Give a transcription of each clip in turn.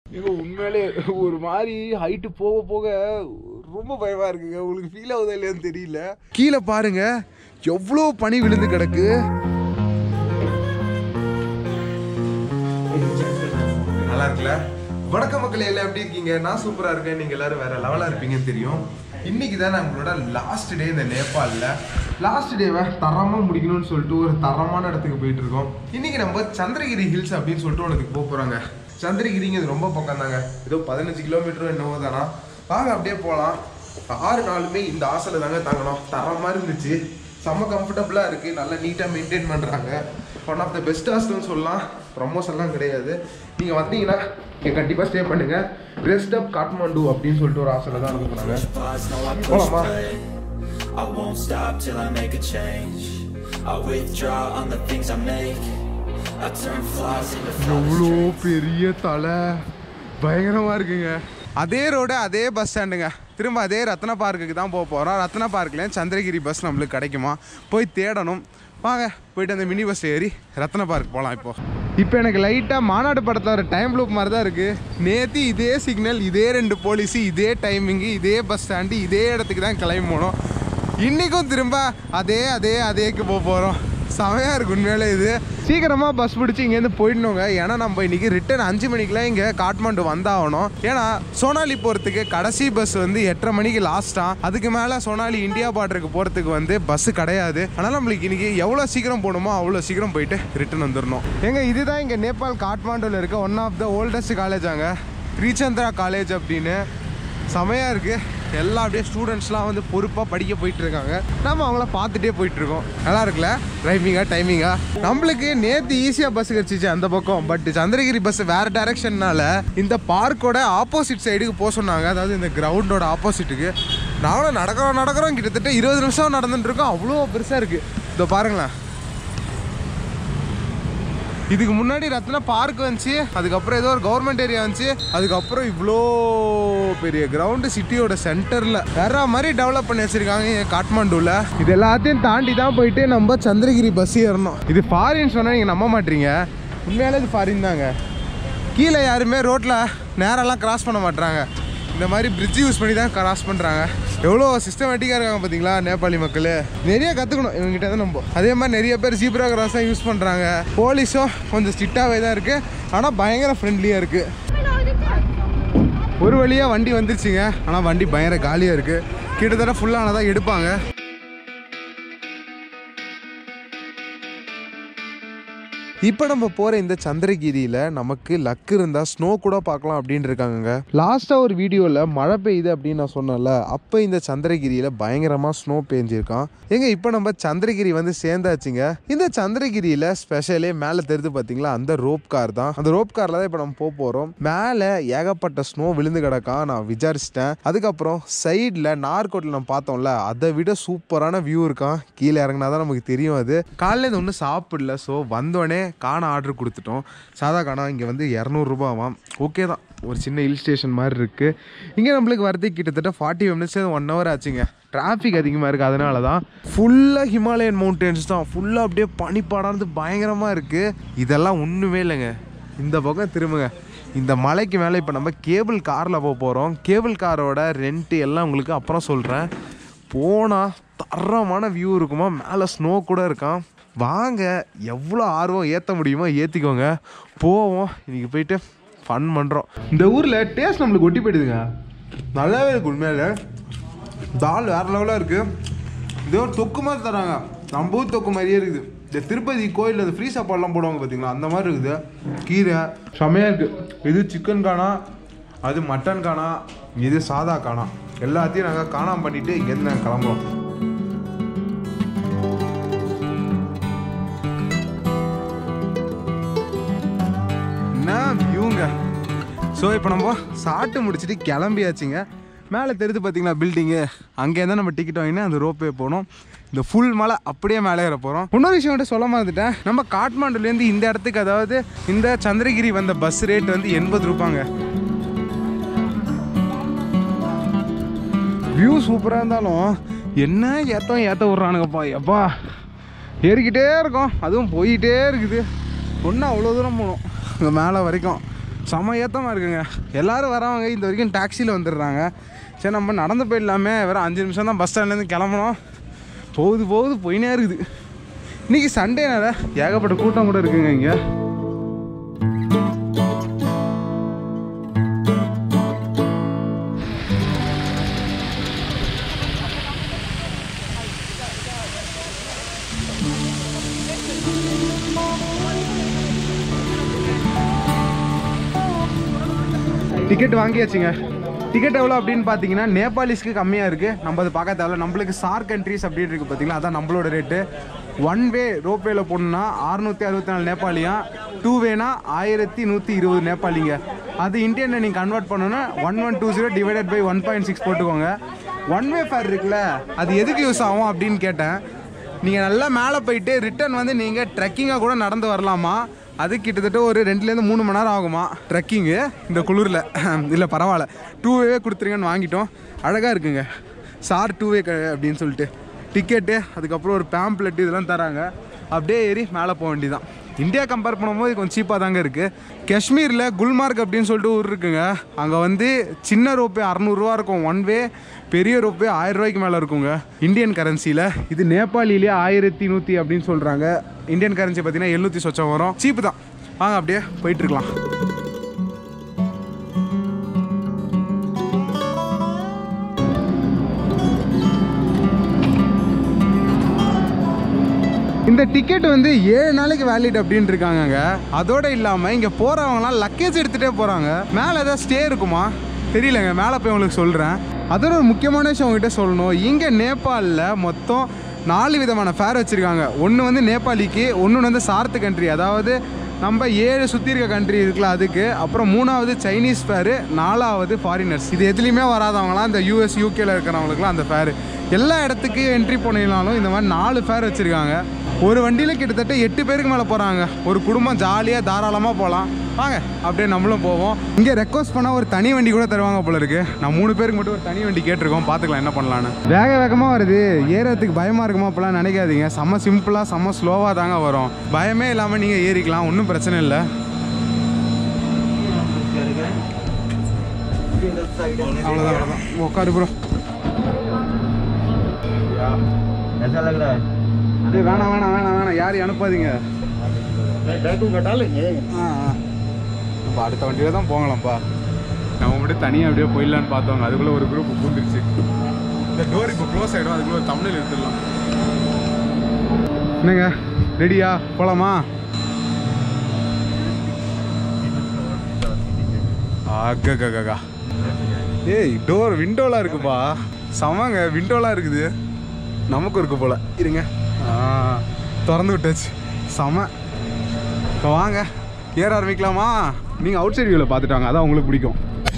ஏங்க உண்மையிலே ஒரு மாதிரி ஹைட்டு போக போக ரொம்ப பயமா இருக்குங்க உங்களுக்கு ஃபீல் ஆகுதா இல்லையான்னு தெரியல கீழே பாருங்க எவ்வளோ பனி விழுந்து கிடக்கு நல்லா இருக்குல்ல வணக்க மக்களே எல்லாம் எப்படி இருக்கீங்க நான் சூப்பரா இருக்கேன் நீங்க எல்லாரும் வேற லெவலா இருப்பீங்கன்னு தெரியும் இன்னைக்கு தான் நம்மளோட லாஸ்ட் டே இந்த நேபாளில் லாஸ்ட் டேவை தரமா முடிக்கணும்னு சொல்லிட்டு ஒரு தரமான இடத்துக்கு போயிட்டு இருக்கோம் இன்னைக்கு நம்ம சந்திரகிரி ஹில்ஸ் அப்படின்னு சொல்லிட்டு ஒரு இடத்துக்கு போக போறாங்க சந்திரகிரிங்கிறது ரொம்ப பக்கம் தாங்க ஏதோ பதினஞ்சு கிலோமீட்டரும் என்னவோ தானா வாங்க அப்படியே போகலாம் ஆறு நாளுமே இந்த ஆசையில் தாங்க தங்கணும் தரமாக இருந்துச்சு செம்ம கம்ஃபர்டபுளாக இருக்குது நல்லா நீட்டாக மெயின்டைன் பண்ணுறாங்க ஒன் ஆஃப் த பெஸ்ட் ஹாஸ்டல்னு சொல்லலாம் ப்ரமோஷன்லாம் கிடையாது நீங்கள் வந்தீங்கன்னா இங்கே கண்டிப்பாக ஸ்டே பண்ணுங்கள் ரெஸ்ட் அப் காட்மாண்டு அப்படின்னு சொல்லிட்டு ஒரு ஹாஸ்டலில் தான் இருக்க போகிறாங்க போகலாமா I won't stop till I make a change. I withdraw on the things I make. I turn flaws into எவ்வளோ பெரிய தலை பயங்கரமாக இருக்குங்க அதே ரோடு அதே பஸ் ஸ்டாண்டுங்க திரும்ப அதே ரத்ன பார்க்குக்கு தான் போக போகிறோம் ரத்ன பார்க்லேயும் சந்திரகிரி பஸ் நம்மளுக்கு கிடைக்குமா போய் தேடணும் வாங்க போயிட்டு அந்த மினி பஸ் ஏறி ரத்ன பார்க் போகலாம் இப்போ இப்போ எனக்கு லைட்டாக மாநாடு படத்தில் ஒரு டைம் லூப் மாதிரி தான் இருக்குது நேற்று இதே சிக்னல் இதே ரெண்டு போலீஸு இதே டைமிங்கு இதே பஸ் ஸ்டாண்டு இதே இடத்துக்கு தான் கிளம்பி போனோம் இன்றைக்கும் திரும்ப அதே அதே அதேக்கு போக போகிறோம் செமையாக இருக்கு உண்மையிலே இது சீக்கிரமாக பஸ் பிடிச்சி இங்கேருந்து போயிடணுங்க ஏன்னா நம்ம இன்னைக்கு ரிட்டர்ன் அஞ்சு மணிக்கெலாம் இங்கே காட்மாண்டு வந்தாகணும் ஏன்னா சோனாலி போகிறதுக்கு கடைசி பஸ் வந்து எட்டரை மணிக்கு லாஸ்ட்டாக அதுக்கு மேலே சோனாலி இந்தியா பார்டருக்கு போகிறதுக்கு வந்து பஸ்ஸு கிடையாது அதனால் நம்மளுக்கு இன்னைக்கு எவ்வளோ சீக்கிரம் போகணுமோ அவ்வளோ சீக்கிரம் போயிட்டு ரிட்டர்ன் வந்துடணும் ஏங்க இதுதான் இங்கே நேபாள் காட்மாண்டுல இருக்க ஒன் ஆஃப் த ஓல்டஸ்ட் காலேஜாங்க ரீச்சந்திரா காலேஜ் அப்படின்னு செமையாக இருக்குது எல்லாம் அப்படியே ஸ்டூடெண்ட்ஸ்லாம் வந்து பொறுப்பாக படிக்க போயிட்டு இருக்காங்க நம்ம அவங்கள பார்த்துட்டே போயிட்டு இருக்கோம் நல்லா இருக்குல்ல டைமிங்கா டைமிங்கா நம்மளுக்கு நேற்று ஈஸியாக பஸ் கிடச்சிச்சு அந்த பக்கம் பட் சந்திரகிரி பஸ் வேறு டைரக்ஷன்னால இந்த பார்க்கோட ஆப்போசிட் சைடுக்கு போக சொன்னாங்க அதாவது இந்த கிரவுண்டோட ஆப்போசிட்டுக்கு நாங்களும் நடக்கிறோம் நடக்கிறோம் கிட்டத்தட்ட இருபது நிமிஷம் நடந்துட்டு இருக்கோம் அவ்வளோ பெருசாக இருக்குது இதோ பாருங்களேன் இதுக்கு முன்னாடி ரத்னா பார்க் வந்துச்சு அதுக்கப்புறம் ஏதோ ஒரு கவர்மெண்ட் ஏரியா வந்துச்சு அதுக்கப்புறம் இவ்வளோ பெரிய கிரவுண்டு சிட்டியோட சென்டரில் வேற மாதிரி டெவலப் பண்ணி வச்சிருக்காங்க இங்க காட்மாண்டுவில் இது எல்லாத்தையும் தாண்டி தான் போயிட்டு நம்ம சந்திரகிரி பஸ் ஏறணும் இது ஃபாரின் சொன்னால் நீங்கள் நம்ப மாட்டீங்க உண்மையாலே இது ஃபாரின் தாங்க கீழே யாருமே ரோட்டில் நேரெல்லாம் கிராஸ் பண்ண மாட்றாங்க இந்த மாதிரி பிரிட்ஜ் யூஸ் பண்ணி தான் கிராஸ் பண்ணுறாங்க எவ்வளோ சிஸ்டமேட்டிக்காக இருக்காங்க பார்த்தீங்களா நேபாளி மக்கள் நிறைய கற்றுக்கணும் இவங்ககிட்ட தான் நம்ம அதே மாதிரி நிறைய பேர் ஜீப்ரா கிராஸ் தான் யூஸ் பண்ணுறாங்க போலீஸும் கொஞ்சம் ஸ்ட்ரிக்டாகவே தான் இருக்குது ஆனால் பயங்கர ஃப்ரெண்ட்லியாக இருக்குது ஒரு வழியாக வண்டி வந்துருச்சுங்க ஆனால் வண்டி பயங்கர காலியாக இருக்குது கிட்டத்தட்ட ஃபுல்லானதான் எடுப்பாங்க இப்போ நம்ம போகிற இந்த சந்திரகிரியில் நமக்கு லக் இருந்தால் ஸ்னோ கூட பார்க்கலாம் அப்படின்னு இருக்காங்கங்க லாஸ்ட்டாக ஒரு வீடியோவில் மழை பெய்யுது அப்படின்னு நான் சொன்னேன்ல அப்போ இந்த சந்திரகிரியில் பயங்கரமாக ஸ்னோ பெஞ்சிருக்கான் எங்க இப்போ நம்ம சந்திரகிரி வந்து சேர்ந்தாச்சுங்க இந்த சந்திரகிரியில் ஸ்பெஷலே மேலே தெரிஞ்சு பார்த்தீங்களா அந்த ரோப் கார் தான் அந்த ரோப் காரில் தான் இப்போ நம்ம போக போகிறோம் மேலே ஏகப்பட்ட ஸ்னோ விழுந்து கிடக்கான் நான் விசாரிச்சிட்டேன் அதுக்கப்புறம் சைடில் நார்கோட்டில் நம்ம பார்த்தோம்ல அதை விட சூப்பரான வியூ இருக்கான் கீழே இறங்கினா தான் நமக்கு தெரியும் அது காலையில் இது ஒன்றும் சாப்பிடல ஸோ வந்தோடனே காண ஆர்டர் கொடுத்துட்டோம் சாதா காணா இங்கே வந்து இரநூறுபாவாம் ஓகே தான் ஒரு சின்ன ஹில் ஸ்டேஷன் மாதிரி இருக்குது இங்கே நம்மளுக்கு வரதுக்கு கிட்டத்தட்ட ஃபார்ட்டி மினிட்ஸ் ஒன் ஹவர் ஆச்சுங்க டிராஃபிக் அதிகமாக இருக்குது அதனால தான் ஃபுல்லாக ஹிமாலயன் மவுண்டன்ஸ் தான் ஃபுல்லாக அப்படியே பனிப்பாடானது பயங்கரமாக இருக்குது இதெல்லாம் ஒன்றுமே இல்லைங்க இந்த பக்கம் திரும்புங்க இந்த மலைக்கு மேலே இப்போ நம்ம கேபிள் காரில் போக போகிறோம் கேபிள் காரோட ரெண்ட்டு எல்லாம் உங்களுக்கு அப்புறம் சொல்கிறேன் போனால் தரமான வியூ இருக்குமா மேலே ஸ்னோ கூட இருக்கான் வாங்க எவ்வளோ ஆர்வம் ஏற்ற முடியுமோ ஏற்றிக்கோங்க போவோம் இன்னைக்கு போயிட்டு ஃபன் பண்ணுறோம் இந்த ஊரில் டேஸ்ட் நம்மளுக்கு ஒட்டி போயிடுதுங்க நல்லாவே இருக்கு உண்மையில தால் வேறு லெவலாக இருக்குது இதே ஒரு தொக்கு மாதிரி தராங்க நம்ம ஊர் தொக்கு மாதிரியே இருக்குது இந்த திருப்பதி கோயிலில் இந்த ஃப்ரீ சாப்பாடுலாம் போடுவாங்க பார்த்தீங்களா அந்த மாதிரி இருக்குது கீரை செமையாக இருக்குது இது சிக்கன் காணா அது மட்டன் காணா இது சாதா காணா எல்லாத்தையும் நாங்கள் காணாம பண்ணிட்டு இங்கேருந்து நாங்கள் கிளம்புறோம் என்ன வியூங்க ஸோ இப்போ நம்ம சாப்பிட்டு முடிச்சுட்டு கிளம்பியாச்சுங்க மேலே தெரிஞ்சு பார்த்தீங்களா பில்டிங்கு அங்கேருந்து நம்ம டிக்கெட் வாங்கினா அந்த ரோப்பே போனோம் இந்த ஃபுல் மலை அப்படியே மேலே ஏற போகிறோம் இன்னொரு விஷயம் மட்டும் சொல்ல மறந்துட்டேன் நம்ம காட்மாண்டுலேருந்து இந்த இடத்துக்கு அதாவது இந்த சந்திரகிரி வந்த பஸ் ரேட் வந்து எண்பது ரூபாங்க வியூ சூப்பராக இருந்தாலும் என்ன ஏத்தம் ஏற்ற விட்றானுங்கப்பா எப்பா ஏறிக்கிட்டே இருக்கோம் அதுவும் போயிட்டே இருக்குது ஒன்றும் அவ்வளோ தூரம் போகணும் அங்கே மேலே வரைக்கும் செம ஏத்தமாக இருக்குங்க எல்லாரும் வரவங்க இந்த வரைக்கும் டாக்ஸியில் வந்துடுறாங்க சரி நம்ம நடந்து போயிடலாமே வேறு அஞ்சு நிமிஷம் தான் பஸ் ஸ்டாண்ட்லேருந்து கிளம்பணும் போகுது போகுது போயினே இருக்குது இன்னைக்கு சண்டேனால ஏகப்பட்ட கூட்டம் கூட இருக்குங்க இங்கே டிக்கெட் வாங்கியாச்சுங்க டிக்கெட் எவ்வளோ அப்படின்னு பார்த்தீங்கன்னா நேபாளிஸ்க்கு கம்மியாக இருக்குது நம்ம அது பார்க்க தேவையில்ல நம்மளுக்கு சார் கண்ட்ரிஸ் அப்படின்னு இருக்குது பார்த்தீங்களா அதான் நம்மளோட ரேட்டு ஒன் வே ரோப்வேல போகணுன்னா அறுநூற்றி அறுபத்தி நாலு நேபாளியா டூ வேனா ஆயிரத்தி நூற்றி இருபது நேபாளிங்க அது இந்தியனில் நீங்கள் கன்வெர்ட் பண்ணணுன்னா one one two zero divided by one point six போட்டுக்கோங்க ஒன் வே ஃபேர் இருக்குல்ல அது எதுக்கு யூஸ் ஆகும் அப்படின்னு கேட்டேன் நீங்கள் நல்லா மேலே போயிட்டு ரிட்டர்ன் வந்து நீங்கள் ட்ரெக்கிங்காக கூட நடந்து வரலாமா அது கிட்டத்தட்ட ஒரு ரெண்டுலேருந்து மூணு மணி நேரம் ஆகுமா ட்ரெக்கிங்கு இந்த குளிரில் இல்லை பரவாயில்ல டூ வே கொடுத்துருங்கன்னு வாங்கிட்டோம் அழகாக இருக்குங்க சார் டூ வே அப்படின்னு சொல்லிட்டு டிக்கெட்டு அதுக்கப்புறம் ஒரு பேம்ப்ளெட் இதெல்லாம் தராங்க அப்படியே ஏறி மேலே போக வேண்டியதான் இந்தியா கம்பேர் பண்ணும்போது கொஞ்சம் சீப்பாக தாங்க இருக்குது காஷ்மீரில் குல்மார்க் அப்படின்னு சொல்லிட்டு ஊர் இருக்குங்க அங்கே வந்து சின்ன ரோப்பே அறநூறுவா இருக்கும் ஒன் வே பெரிய ரோப்பே ஆயிரம் ரூபாய்க்கு மேலே இருக்குங்க இந்தியன் கரன்சியில் இது நேபாளிலேயே ஆயிரத்தி நூற்றி அப்படின்னு சொல்கிறாங்க இந்தியன் கரன்சி பார்த்தீங்கன்னா எழுநூற்றி சொச்சம் வரும் சீப்பு தான் வாங்க அப்படியே போயிட்டு இருக்கலாம் இந்த டிக்கெட் வந்து ஏழு நாளைக்கு வேலிட் அப்படின்னு இருக்காங்கங்க அதோட இல்லாமல் இங்கே போகிறவங்களாம் லக்கேஜ் எடுத்துகிட்டே போகிறாங்க மேலே ஏதாவது ஸ்டே இருக்குமா தெரியலங்க மேலே போய் உங்களுக்கு சொல்கிறேன் அதோட ஒரு முக்கியமான விஷயம் உங்ககிட்ட சொல்லணும் இங்கே நேபாளில் மொத்தம் நாலு விதமான ஃபேர் வச்சுருக்காங்க ஒன்று வந்து நேபாளிக்கு ஒன்று வந்து சார்த்து கண்ட்ரி அதாவது நம்ம ஏழு சுற்றி இருக்க கண்ட்ரி இருக்குல்ல அதுக்கு அப்புறம் மூணாவது சைனீஸ் ஃபேரு நாலாவது ஃபாரினர்ஸ் இது எதுலேயுமே வராதவங்களாம் இந்த யூஎஸ் யூகேல இருக்கிறவங்களுக்குலாம் அந்த ஃபேரு எல்லா இடத்துக்கு என்ட்ரி போனீங்கனாலும் இந்த மாதிரி நாலு ஃபேர் வச்சுருக்காங்க ஒரு வண்டியில் கிட்டத்தட்ட எட்டு பேருக்கு மேலே போகிறாங்க ஒரு குடும்பம் ஜாலியாக தாராளமாக போகலாம் வாங்க அப்படியே நம்மளும் போவோம் இங்கே ரெக்வஸ்ட் பண்ணால் ஒரு தனி வண்டி கூட தருவாங்க போல இருக்கு நான் மூணு பேருக்கு மட்டும் ஒரு தனி வண்டி கேட்டிருக்கோம் பார்த்துக்கலாம் என்ன பண்ணலான்னு வேக வேகமாக வருது ஏறதுக்கு பயமாக இருக்குமா அப்போலாம் நினைக்காதீங்க செம்ம சிம்பிளாக செம்ம ஸ்லோவாக தாங்க வரும் பயமே இல்லாமல் நீங்கள் ஏறிக்கலாம் ஒன்றும் பிரச்சனை இல்லை அவ்வளோதான் அவ்வளோதான் உட்காரு ப்ரோ ऐसा लग रहा है டேய் வேணாம் வேணாம் வேணாம் வேணாம் யாரையும் அனுப்பாதீங்க बैग घटा लेंगे ஆ ஆ. நம்ம அடுத்த வண்டியில தான் போகலாம்ப்பா நம்ம மட்டும் தனியாக அப்படியே போயிடலான்னு பார்த்தோங்க அதுக்குள்ளே ஒரு குரூப் பூந்துருச்சு இந்த டோர் இப்போ க்ளோஸ் ஆகிடும் அதுக்குள்ளே ஒரு தமிழில் எடுத்துடலாம் என்னங்க ரெடியா போகலாமா ஆகா ஏய் டோர் விண்டோலாம் இருக்குப்பா செமங்க விண்டோலாம் இருக்குது நமக்கும் இருக்கு போல இருங்க ஆ திறந்து விட்டாச்சு செம இப்போ வாங்க ஏற ஆரம்பிக்கலாமா நீங்கள் அவுட் சைட் வியூவில் பார்த்துட்டாங்க அதான் உங்களுக்கு பிடிக்கும்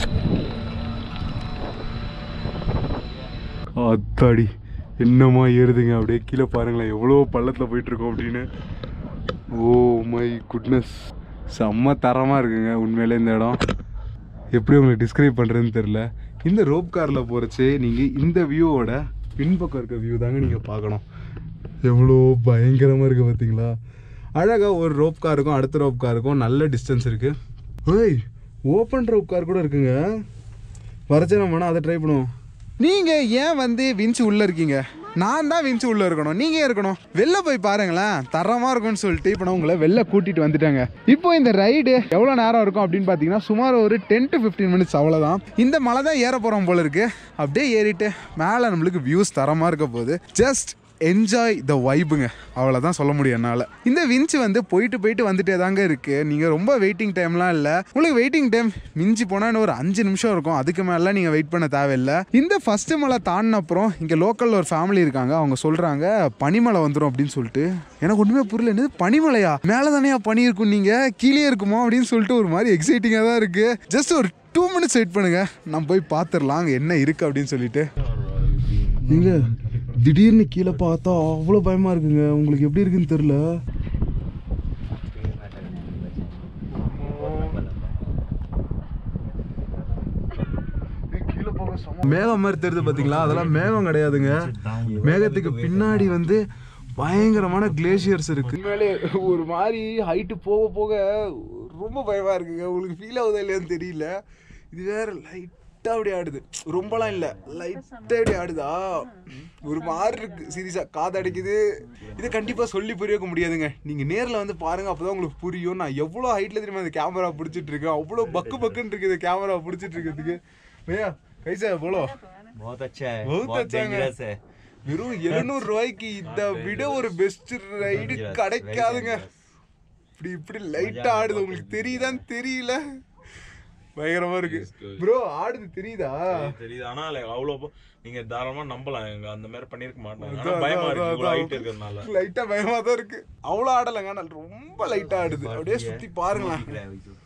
அத்தாடி என்னமா ஏறுதுங்க அப்படியே கீழே பாருங்களேன் எவ்வளோ பள்ளத்தில் போயிட்டுருக்கோம் அப்படின்னு ஓ மை குட்னஸ் செம்ம தரமாக இருக்குங்க உண்மையிலே இந்த இடம் எப்படி உங்களுக்கு டிஸ்கிரைப் பண்ணுறதுன்னு தெரில இந்த ரோப் காரில் போகிறச்சே நீங்கள் இந்த வியூவோட பின்பக்கம் இருக்க வியூ தாங்க நீங்கள் பார்க்கணும் எவ்வளோ பயங்கரமாக இருக்குது பார்த்தீங்களா அழகாக ஒரு ரோப் காருக்கும் அடுத்த ரோப் காருக்கும் நல்ல டிஸ்டன்ஸ் இருக்குது ஓய் ஓப்பன் ரோப் கார் கூட இருக்குங்க வரச்சே நம்ம அதை ட்ரை பண்ணுவோம் நீங்கள் ஏன் வந்து விஞ்சு உள்ளே இருக்கீங்க நான் தான் விஞ்சு உள்ளே இருக்கணும் நீங்கள் ஏன் இருக்கணும் வெளில போய் பாருங்களேன் தரமாக இருக்கும்னு சொல்லிட்டு இப்போ நான் உங்களை வெளில கூட்டிகிட்டு வந்துட்டேங்க இப்போ இந்த ரைடு எவ்வளோ நேரம் இருக்கும் அப்படின்னு பார்த்தீங்கன்னா சுமார் ஒரு டென் டு ஃபிஃப்டீன் மினிட்ஸ் அவ்வளோதான் இந்த மலை தான் ஏற போகிறோம் போல இருக்கு அப்படியே ஏறிட்டு மேலே நம்மளுக்கு வியூஸ் தரமாக இருக்க போகுது ஜஸ்ட் என்ஜாய் த வைபுங்க அவ்வளோதான் சொல்ல முடியும் என்னால் இந்த விஞ்ச் வந்து போயிட்டு போயிட்டு வந்துட்டே தாங்க இருக்குது நீங்கள் ரொம்ப வெயிட்டிங் டைம்லாம் இல்லை உங்களுக்கு வெயிட்டிங் டைம் மிஞ்சி போனால் இன்னும் ஒரு அஞ்சு நிமிஷம் இருக்கும் அதுக்கு மேலே நீங்கள் வெயிட் பண்ண தேவையில்லை இந்த ஃபஸ்ட்டு மலை தாண்டின அப்புறம் இங்கே லோக்கலில் ஒரு ஃபேமிலி இருக்காங்க அவங்க சொல்கிறாங்க பனிமலை வந்துடும் அப்படின்னு சொல்லிட்டு எனக்கு ஒன்றுமே புரியல என்னது பனிமலையா மேலே தானே பனி இருக்கும் நீங்கள் கீழே இருக்குமா அப்படின்னு சொல்லிட்டு ஒரு மாதிரி எக்ஸைட்டிங்காக தான் இருக்குது ஜஸ்ட் ஒரு டூ மினிட்ஸ் வெயிட் பண்ணுங்க நம்ம போய் பார்த்துடலாம் அங்கே என்ன இருக்குது அப்படின்னு சொல்லிட்டு நீங்க திடீர்னு கீழே பார்த்தா அவ்வளோ பயமா இருக்குங்க உங்களுக்கு எப்படி இருக்குன்னு தெரியல மேகம் மாதிரி தெரியுது பாத்தீங்களா அதெல்லாம் மேகம் கிடையாதுங்க மேகத்துக்கு பின்னாடி வந்து பயங்கரமான கிளேசியர்ஸ் இருக்கு உண்மையிலே ஒரு மாதிரி ஹைட்டு போக போக ரொம்ப பயமாக இருக்குங்க உங்களுக்கு ஃபீல் ஆகுதா இல்லையான்னு தெரியல இது வேற லைட்டாக அப்படி ஆடுது ரொம்பலாம் இல்லை லைட்டாக அப்படி ஆடுதா ஒரு மாதிரி இருக்கு சீரியஸாக காது அடைக்குது இதை கண்டிப்பாக சொல்லி புரிய வைக்க முடியாதுங்க நீங்கள் நேரில் வந்து பாருங்க அப்போ தான் உங்களுக்கு புரியும் நான் எவ்வளோ ஹைட்டில் தெரியுமா இந்த கேமரா பிடிச்சிட்டு இருக்கேன் அவ்வளோ பக்கு பக்குன்னு இருக்கு இந்த கேமரா பிடிச்சிட்டு இருக்கிறதுக்கு பையா கைசா போலோ बहुत अच्छा है बहुत बहुत अच्छा है। डेंजरस है வெறும் எழுநூறு ரூபாய்க்கு இதை விட ஒரு பெஸ்ட் ரைடு Dangerous, கிடைக்காதுங்க very dangerous. இப்படி இப்படி லைட்டா ஆடுது உங்களுக்கு தெரியுதான்னு தெரியல பயங்கரமா இருக்கு ப்ரோ ஆடுது தெரியுதா தெரியுது, தெரியுது ஆனா like அவ்வளவு போ- நீங்க தாராளமா நம்பலாம் எங்க அந்த மாதிரி பண்ணிருக்க மாட்டாங்க ஆனா அதான், பயமா அதான், இருக்கு இவ்வளவு அதான். ஹைட் இருக்கிறதுனால லைட்டா பயமா தான் இருக்கு அவ்வளவு ஆடலைங்க ஆனால் ரொம்ப லைட்டா ஆடுது அப்படியே சுத்தி பாருங்களேன் दिख रहा है वही तो।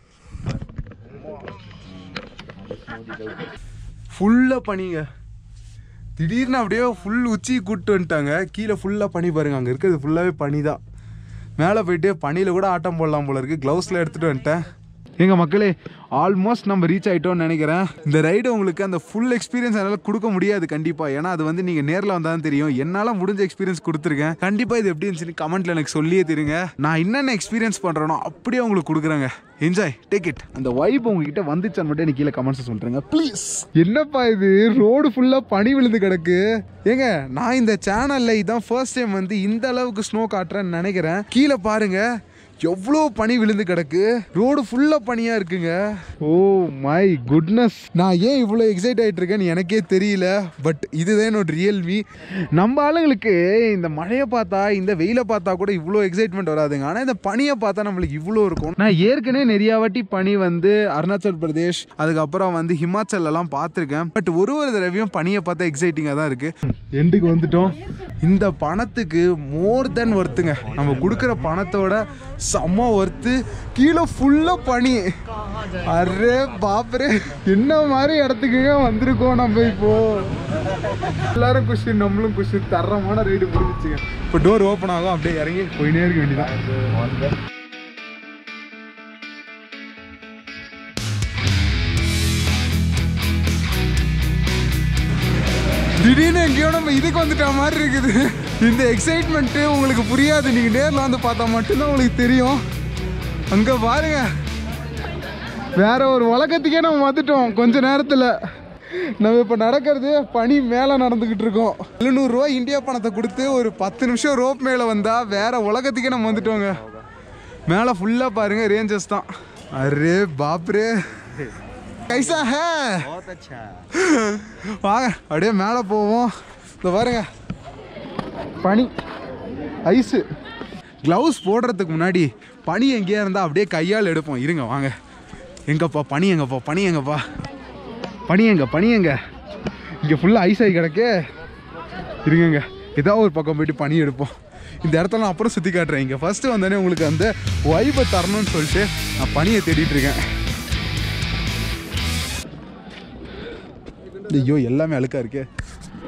ஃபுல்லா பனிங்க திடீர்னு அப்படியே ஃபுல் உச்சி கூப்பிட்டு வந்துட்டாங்க கீழே ஃபுல்லாக பனி பாருங்க அங்கே இருக்கிறது ஃபுல்லாகவே பனி தான் மேலே போயிட்டு பனியில் கூட ஆட்டம் போடலாம் போல இருக்கு க்ளவுஸில் எடுத்துகிட்டு வந்துட்டேன் எங்க மக்களே ஆல்மோஸ்ட் நம்ம ரீச் ஆயிட்டோம்னு நினைக்கிறேன் இந்த ரைடு உங்களுக்கு அந்த ஃபுல் எக்ஸ்பீரியன்ஸ் என்னால் கொடுக்க முடியாது கண்டிப்பாக ஏன்னா அது வந்து நீங்கள் நேரில் வந்தால் தான் தெரியும் என்னால் முடிஞ்ச எக்ஸ்பீரியன்ஸ் கொடுத்துருக்கேன் கண்டிப்பாக இது எப்படி இருந்துச்சுன்னு கமெண்ட்டில் எனக்கு சொல்லியே தெரியுங்க நான் என்னென்ன எக்ஸ்பீரியன்ஸ் பண்ணுறேனோ அப்படியே உங்களுக்கு கொடுக்குறேங்க என்ஜாய் டேக் இட் அந்த வைப் உங்ககிட்ட வந்துச்சான்னு மட்டும் எனக்கு கீழே கமெண்ட்ஸ் சொல்கிறேங்க ப்ளீஸ் என்னப்பா இது ரோடு ஃபுல்லாக பனி விழுந்து கிடக்கு ஏங்க நான் இந்த சேனலில் இதான் ஃபர்ஸ்ட் டைம் வந்து இந்த அளவுக்கு ஸ்னோ காட்டுறேன்னு நினைக்கிறேன் கீழே பாருங்க எவ்வளோ பனி விழுந்து கிடக்கு ரோடு ஃபுல்லாக பனியாக இருக்குங்க ஓ மை குட்னஸ் நான் ஏன் இவ்வளோ எக்ஸைட் ஆகிட்டு இருக்கேன்னு எனக்கே தெரியல பட் இதுதான் என்னோட ரியல்மி நம்ம ஆளுங்களுக்கு இந்த மழையை பார்த்தா இந்த வெயிலை பார்த்தா கூட இவ்வளோ எக்ஸைட்மெண்ட் வராதுங்க ஆனால் இந்த பனியை பார்த்தா நம்மளுக்கு இவ்வளோ இருக்கும் நான் ஏற்கனவே நிறையா வாட்டி பனி வந்து அருணாச்சல் பிரதேஷ் அதுக்கப்புறம் வந்து ஹிமாச்சல் எல்லாம் பார்த்துருக்கேன் பட் ஒரு ஒரு தடவையும் பனியை பார்த்தா எக்ஸைட்டிங்காக தான் இருக்கு எண்டுக்கு வந்துட்டோம் இந்த பணத்துக்கு மோர் தென் ஒர்த்துங்க நம்ம கொடுக்குற பணத்தோட செம்ம ஒர்த்து கீழே ஃபுல்லாக பனி அரே பாப்பரே என்ன மாதிரி இடத்துக்குங்க வந்திருக்கோம் நம்ம இப்போ எல்லாரும் குஷி நம்மளும் குஷி தரமான ரைடு முடிஞ்சிச்சுங்க இப்போ டோர் ஓப்பன் ஆகும் அப்படியே இறங்கி போயினே இருக்க வேண்டியதான் திடீர்னு எங்கேயோ நம்ம இதுக்கு வந்துட்ட மாதிரி இருக்குது இந்த எக்ஸைட்மெண்ட்டு உங்களுக்கு புரியாது நீங்கள் நேரில் வந்து பார்த்தா மட்டும்தான் உங்களுக்கு தெரியும் அங்கே பாருங்க வேற ஒரு உலகத்துக்கே நம்ம வந்துட்டோம் கொஞ்ச நேரத்தில் நம்ம இப்போ நடக்கிறது பனி மேலே நடந்துக்கிட்டு இருக்கோம் எழுநூறுரூவா இந்தியா பணத்தை கொடுத்து ஒரு பத்து நிமிஷம் ரோப் மேலே வந்தால் வேற உலகத்துக்கே நம்ம வந்துட்டோங்க மேலே ஃபுல்லாக பாருங்க ரேஞ்சஸ் தான் அரே பாப்ரே கைசா ஹே बहुत अच्छा வாங்க அப்படியே மேலே போவோம் இந்த பாருங்க பனி ஐஸு க்ளவுஸ் போடுறதுக்கு முன்னாடி பனி எங்கேயா இருந்தால் அப்படியே கையால் எடுப்போம் இருங்க வாங்க எங்கப்பா பனி எங்கப்பா பனி எங்கப்பா பனி எங்க பனி எங்க இங்கே ஃபுல்லாக ஐஸ் ஆகி கிடக்கே இருங்கங்க ஏதாவது ஒரு பக்கம் போயிட்டு பனி எடுப்போம் இந்த இடத்துல நான் அப்புறம் சுற்றி காட்டுறேன் இங்கே ஃபஸ்ட்டு வந்தோடனே உங்களுக்கு அந்த வைபை தரணும்னு சொல்லிட்டு நான் பனியை தேடிட்டு இருக்கேன் ஐயோ எல்லாமே அழுக்கா இருக்கே